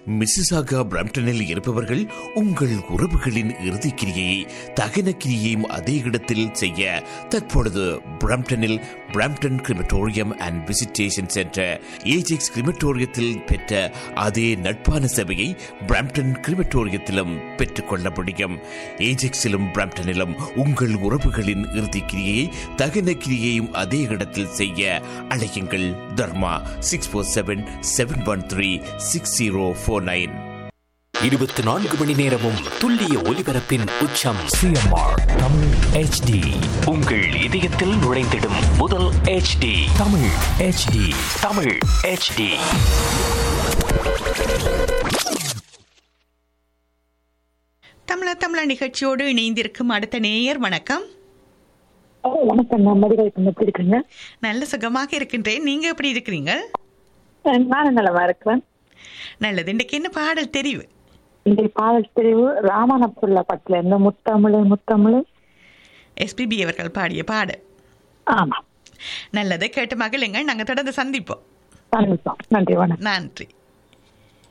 Mississauga பிரம்டனில் இருப்பவர்கள் உங்கள் உறவுகளின் இறுதிக்கிரியை தகன கிரியையும் அதே இடத்தில் செய்ய தற்பொழுது பிரம்டனில் Brampton crematorium and visitation centre Ajax கிரிமட்டோரியத்தில் பெற்ற அதே நட்பான சேவையை பிரம்டன் கிரிமட்டோரியத்திலும் பெற்றுக்கொள்ள முடியும் ஏஜெக்ஸிலும் பிரம்டனிலும் உங்கள் உறவுகளின் இறுதிக்கிரியை தகன கிரியையும் அதே இடத்தில் செய்ய அழையுங்கள் Dharma six four seven seven one three six zero four nine இருபத்தி நான்கு மணி நேரமும் துல்லிய ஒலிபரப்பின் உச்சம் சிஎம்ஆர் தமிழ் ஹெச்டி உங்கள் இதயத்தில் நுழைந்திடும் முதல் HD Tamil HD Tamil HD தமிழ தமிழ நிகழ்ச்சியோடு இணைந்திருக்கும் அடுத்த நேயர் வணக்கம் ஓ, வணக்கம் நான் மதுரை இப்ப எப்படி இருக்கீங்க நல்ல சுகமாக இருக்கின்றேன் நீங்க எப்படி இருக்கிறீங்க அஹ் நானும் நலமா இருக்கிறேன் நல்லது இன்றைக்கு என்ன பாடல் தெரிவு இந்த பாடல் தெரிவு ராமானப்புள்ள பட்டில இருந்து முத்தமிழ் முத்தமிழ் எஸ்பிபி அவர்கள் பாடிய பாடல் ஆமா நல்லது கேட்டு மகிழுங்கள் நாங்கள் தொடர்ந்து சந்திப்போம் சந்திப்போம் நன்றி வணக்கம் நன்றி